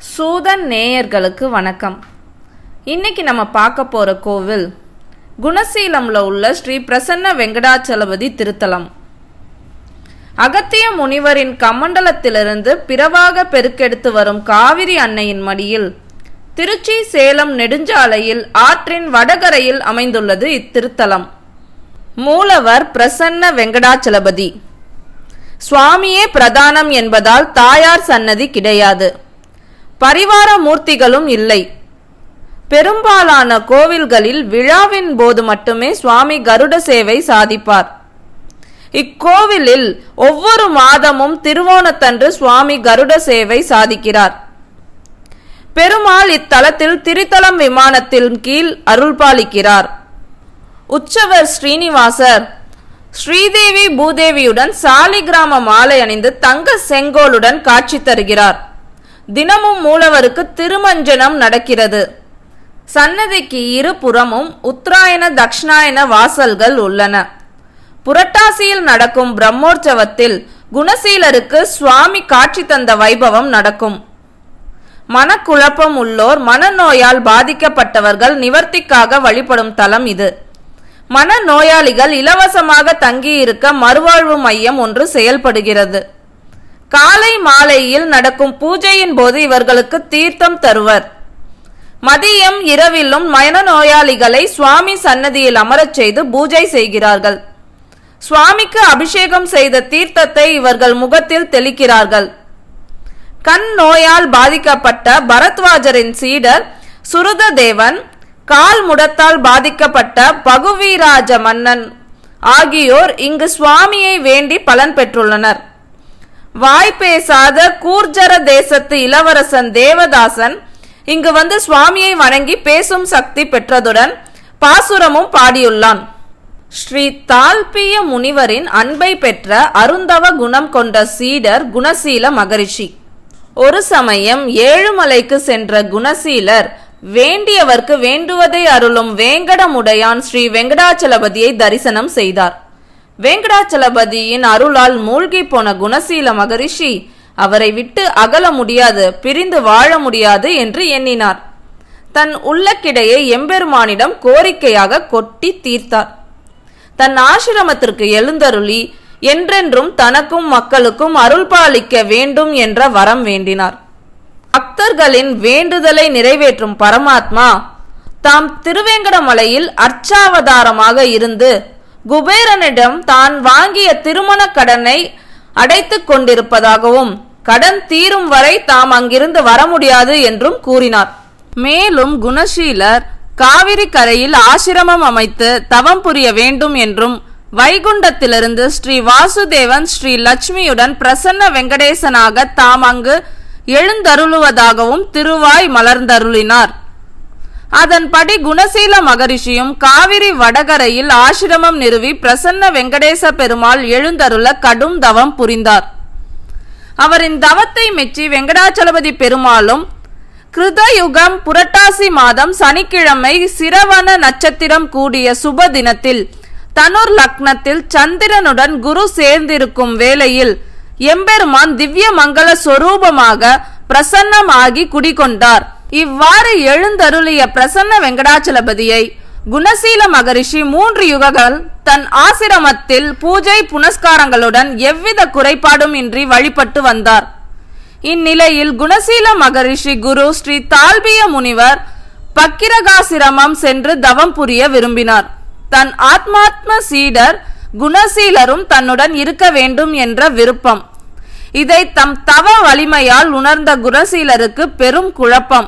சூதன் நேயர்களுக்கு வணக்கம் இன்னைக்கு நம்ம பார்க்க போற கோவில் குணசீலம்ல உள்ள ஸ்ரீ பிரசன்ன வெங்கடாச்சலபதி திருத்தலம் அகத்திய முனிவரின் கமண்டலத்திலிருந்து பிறவாக பெருக்கெடுத்து வரும் காவிரி அன்னையின் மடியில் திருச்சி சேலம் நெடுஞ்சாலையில் ஆற்றின் வடகரையில் அமைந்துள்ளது இத்திருத்தலம் மூலவர் பிரசன்ன வெங்கடாச்சலபதி சுவாமியே பிரதானம் என்பதால் தாயார் சன்னதி கிடையாது பரிவார மூர்த்திகளும் இல்லை பெரும்பாலான கோவில்களில் விழாவின் போது மட்டுமே சுவாமி கருட சேவை சாதிப்பார் இக்கோவிலில் ஒவ்வொரு மாதமும் திருவோணத்தன்று சுவாமி கருட சேவை சாதிக்கிறார் பெருமாள் இத்தலத்தில் திரித்தலம் விமானத்தின் கீழ் அருள்பாலிக்கிறார் உற்சவர் ஸ்ரீனிவாசர் ஸ்ரீதேவி பூதேவியுடன் சாலிகிராம மாலை அணிந்து தங்க செங்கோலுடன் காட்சி தருகிறார் தினமும் மூலவருக்கு திருமஞ்சனம் நடக்கிறது சன்னதிக்கு இருபுறமும் உத்தராயண தக்ஷணாயன வாசல்கள் உள்ளன புரட்டாசியில் நடக்கும் பிரம்மோற்சவத்தில் குணசீலருக்கு சுவாமி காட்சி தந்த வைபவம் நடக்கும் மனக்குழப்பம் உள்ளோர் மனநோயால் பாதிக்கப்பட்டவர்கள் நிவர்த்திக்காக வழிபடும் தலம் இது மனநோயாளிகள் இலவசமாக தங்கியிருக்க மறுவாழ்வு மையம் ஒன்று செயல்படுகிறது காலை மாலையில் நடக்கும் பூஜையின் போது இவர்களுக்கு தீர்த்தம் தருவர் மதியம் இரவிலும் மனநோயாளிகளை சுவாமி சன்னதியில் அமரச் செய்து பூஜை செய்கிறார்கள் சுவாமிக்கு அபிஷேகம் செய்த தீர்த்தத்தை இவர்கள் முகத்தில் தெளிக்கிறார்கள் கண் நோயால் பாதிக்கப்பட்ட பரத்வாஜரின் சீடர் சுருததேவன் கால் முடத்தால் பாதிக்கப்பட்ட பகுவீராஜ மன்னன் ஆகியோர் இங்கு சுவாமியை வேண்டி பலன் பெற்றுள்ளனர் வாய் பேசாத கூர்ஜர தேசத்து இளவரசன் தேவதாசன் இங்கு வந்து சுவாமியை வணங்கி பேசும் சக்தி பெற்றதுடன் பாசுரமும் பாடியுள்ளான் ஸ்ரீ தால்பிய முனிவரின் அன்பை பெற்ற அருந்தவ குணம் கொண்ட சீடர் குணசீல மகரிஷி ஒரு சமயம் ஏழுமலைக்கு சென்ற குணசீலர் வேண்டியவர்க்கு வேண்டுவதை அருளும் வேங்கடமுடையான் ஸ்ரீ வெங்கடாச்சலபதியை தரிசனம் செய்தார் வேங்கடாச்சலபதியின் அருளால் மூழ்கி போன குணசீல மகரிஷி அவரை விட்டு அகல முடியாது பிரிந்து வாழ முடியாது என்று எண்ணினார் தன் உள்ளக்கிடையே எம்பெருமானிடம் கோரிக்கையாக கொட்டி தீர்த்தார் தன் ஆசிரமத்திற்கு எழுந்தருளி என்றென்றும் தனக்கும் மக்களுக்கும் அருள் பாலிக்க வேண்டும் என்ற வரம் வேண்டினார் பக்தர்களின் வேண்டுதலை நிறைவேற்றும் பரமாத்மா தாம் திருவேங்கடமலையில் அர்ச்சாவதாரமாக இருந்து குபேரனிடம் தான் வாங்கிய திருமண கடனை அடைத்துக் கொண்டிருப்பதாகவும் கடன் தீரும் வரை தாம் அங்கிருந்து வர முடியாது என்றும் கூறினார் மேலும் குணசீலர் காவிரி கரையில் ஆசிரமம் அமைத்து தவம் புரிய வேண்டும் என்றும் வைகுண்டத்திலிருந்து ஸ்ரீ வாசுதேவன் ஸ்ரீ லட்சுமியுடன் பிரசன்ன வெங்கடேசனாக தாம் அங்கு எழுந்தருளுவதாகவும் திருவாய் மலர்ந்தருளினார் அதன்படி குணசீல மகரிஷியும் காவிரி வடகரையில் ஆசிரமம் நிறுவி பிரசன்ன வெங்கடேச பெருமாள் எழுந்தருள கடும் தவம் புரிந்தார் அவரின் தவத்தை மெச்சி வெங்கடாச்சலபதி பெருமாளும் கிருதயுகம் புரட்டாசி மாதம் சனிக்கிழமை சிரவண நட்சத்திரம் கூடிய சுப தினத்தில் தனுர் லக்னத்தில் சந்திரனுடன் குரு சேர்ந்திருக்கும் வேளையில் எம்பெருமான் திவ்ய மங்கள சொரூபமாக பிரசன்னமாகி குடிகொண்டார் இவ்வாறு எழுந்தருளிய பிரசன்ன வெங்கடாச்சலபதியை குணசீல மகரிஷி மூன்று யுகங்கள் தன் ஆசிரமத்தில் பூஜை புனஸ்காரங்களுடன் எவ்வித குறைபாடும் இன்றி வழிபட்டு வந்தார் இந்நிலையில் குணசீல மகரிஷி குரு ஸ்ரீ தால்பிய முனிவர் பக்கிரகாசிரமம் சென்று தவம் புரிய விரும்பினார் தன் ஆத்மாத்ம சீடர் குணசீலரும் தன்னுடன் இருக்க வேண்டும் என்ற விருப்பம் இதை தம் தவ வலிமையால் உணர்ந்த குணசீலருக்கு பெரும் குழப்பம்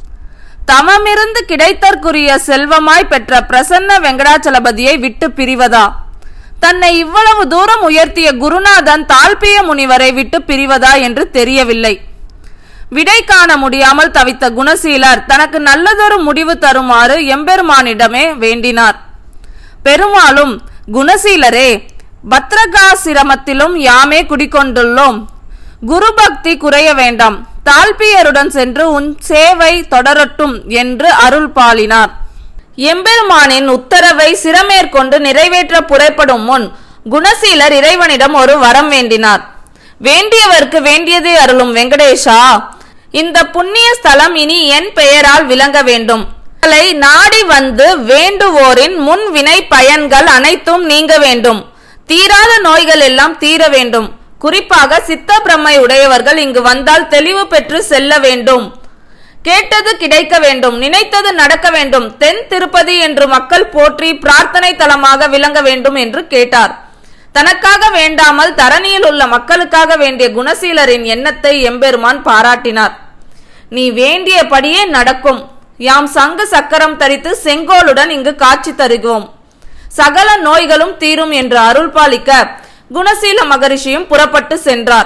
தமமிருந்து கிடைத்தற்குரிய செல்வமாய் பெற்ற பிரசன்ன வெங்கடாச்சலபதியை விட்டு பிரிவதா தன்னை இவ்வளவு தூரம் உயர்த்திய குருநாதன் தாழ்பிய முனிவரை விட்டு பிரிவதா என்று தெரியவில்லை விடை காண முடியாமல் தவித்த குணசீலர் தனக்கு நல்லதொரு முடிவு தருமாறு எம்பெருமானிடமே வேண்டினார் பெருமாளும் குணசீலரே பத்ரகாசிரமத்திலும் யாமே குடிக்கொண்டுள்ளோம் குரு பக்தி குறைய வேண்டாம் தாழ்பியருடன் சென்று உன் சேவை தொடரட்டும் என்று அருள் பாலினார் எம்பெருமானின் உத்தரவை சிரமேற்கொண்டு நிறைவேற்ற புறப்படும் முன் குணசீலர் இறைவனிடம் ஒரு வரம் வேண்டினார் வேண்டியவர்க்கு வேண்டியதை அருளும் வெங்கடேஷா இந்த புண்ணிய ஸ்தலம் இனி என் பெயரால் விளங்க வேண்டும் உங்களை நாடி வந்து வேண்டுவோரின் முன் வினை பயன்கள் அனைத்தும் நீங்க வேண்டும் தீராத நோய்கள் எல்லாம் தீர வேண்டும் குறிப்பாக சித்த பிரம்மை உடையவர்கள் இங்கு வந்தால் தெளிவு பெற்று செல்ல வேண்டும் கேட்டது கிடைக்க வேண்டும் நினைத்தது நடக்க வேண்டும் தென் திருப்பதி என்று மக்கள் போற்றி பிரார்த்தனை தலமாக விளங்க வேண்டும் என்று கேட்டார் தனக்காக வேண்டாமல் தரணியில் உள்ள மக்களுக்காக வேண்டிய குணசீலரின் எண்ணத்தை எம்பெருமான் பாராட்டினார் நீ வேண்டியபடியே நடக்கும் யாம் சங்கு சக்கரம் தரித்து செங்கோலுடன் இங்கு காட்சி தருகிறோம் சகல நோய்களும் தீரும் என்று அருள் பாலிக்க குணசீல மகரிஷியும் புறப்பட்டு சென்றார்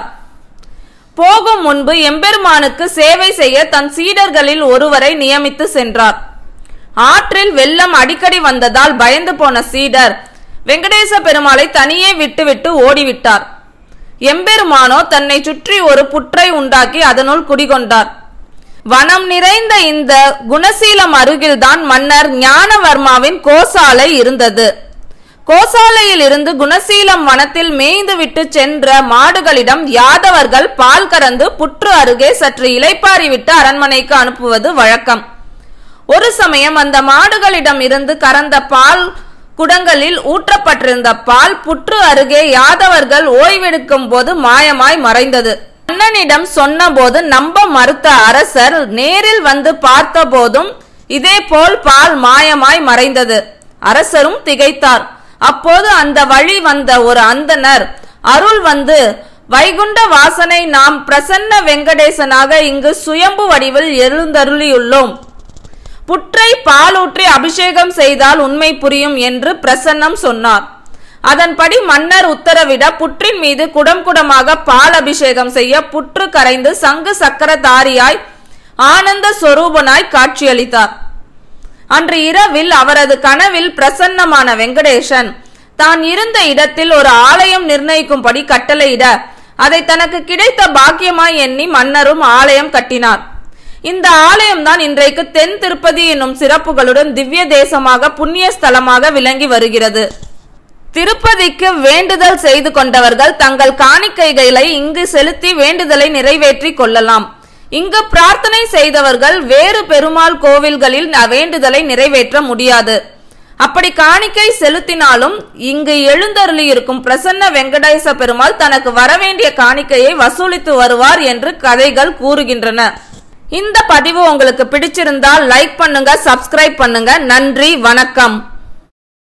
போகும் முன்பு எம்பெருமானுக்கு சேவை செய்ய தன் சீடர்களில் ஒருவரை நியமித்து சென்றார் ஆற்றில் வெள்ளம் அடிக்கடி வந்ததால் பயந்து போன சீடர் வெங்கடேச பெருமாளை தனியே விட்டுவிட்டு ஓடிவிட்டார் எம்பெருமானோ தன்னை சுற்றி ஒரு புற்றை உண்டாக்கி அதனுள் குடிகொண்டார் வனம் நிறைந்த இந்த குணசீலம் அருகில்தான் மன்னர் ஞானவர்மாவின் கோசாலை இருந்தது கோசாலையில் இருந்து குணசீலம் வனத்தில் மேய்ந்து விட்டு சென்ற மாடுகளிடம் யாதவர்கள் பால் கறந்து புற்று அருகே சற்று இலைப்பாரி விட்டு அரண்மனைக்கு அனுப்புவது வழக்கம் ஒரு சமயம் அந்த மாடுகளிடம் இருந்து கறந்த பால் குடங்களில் ஊற்றப்பட்டிருந்த பால் புற்று அருகே யாதவர்கள் ஓய்வெடுக்கும் போது மாயமாய் மறைந்தது மன்னனிடம் சொன்னபோது நம்ப மறுத்த அரசர் நேரில் வந்து பார்த்த போதும் இதே போல் பால் மாயமாய் மறைந்தது அரசரும் திகைத்தார் அப்போது அந்த வழி வந்த ஒரு அந்தனர் அருள் வந்து வைகுண்ட வாசனை நாம் பிரசன்ன வெங்கடேசனாக இங்கு சுயம்பு வடிவில் எழுந்தருளியுள்ளோம் புற்றை பாலூற்றி அபிஷேகம் செய்தால் உண்மை புரியும் என்று பிரசன்னம் சொன்னார் அதன்படி மன்னர் உத்தரவிட புற்றின் மீது குடம் குடமாக பால் அபிஷேகம் செய்ய புற்று கரைந்து சங்கு சக்கரதாரியாய் ஆனந்த சொரூபனாய் காட்சியளித்தார் அன்று இரவில் அவரது கனவில் பிரசன்னமான வெங்கடேசன் தான் இருந்த இடத்தில் ஒரு ஆலயம் நிர்ணயிக்கும்படி கட்டளையிட அதை தனக்கு கிடைத்த பாக்கியமாய் எண்ணி மன்னரும் ஆலயம் கட்டினார் இந்த ஆலயம்தான் இன்றைக்கு தென் திருப்பதி என்னும் சிறப்புகளுடன் திவ்ய தேசமாக புண்ணிய ஸ்தலமாக விளங்கி வருகிறது திருப்பதிக்கு வேண்டுதல் செய்து கொண்டவர்கள் தங்கள் காணிக்கைகளை இங்கு செலுத்தி வேண்டுதலை நிறைவேற்றி கொள்ளலாம் இங்கு பிரார்த்தனை செய்தவர்கள் வேறு பெருமாள் கோவில்களில் வேண்டுதலை நிறைவேற்ற முடியாது அப்படி காணிக்கை செலுத்தினாலும் இங்கு எழுந்தருளியிருக்கும் பிரசன்ன வெங்கடேச பெருமாள் தனக்கு வரவேண்டிய காணிக்கையை வசூலித்து வருவார் என்று கதைகள் கூறுகின்றன இந்த பதிவு உங்களுக்கு பிடிச்சிருந்தால் லைக் பண்ணுங்க சப்ஸ்கிரைப் பண்ணுங்க நன்றி வணக்கம்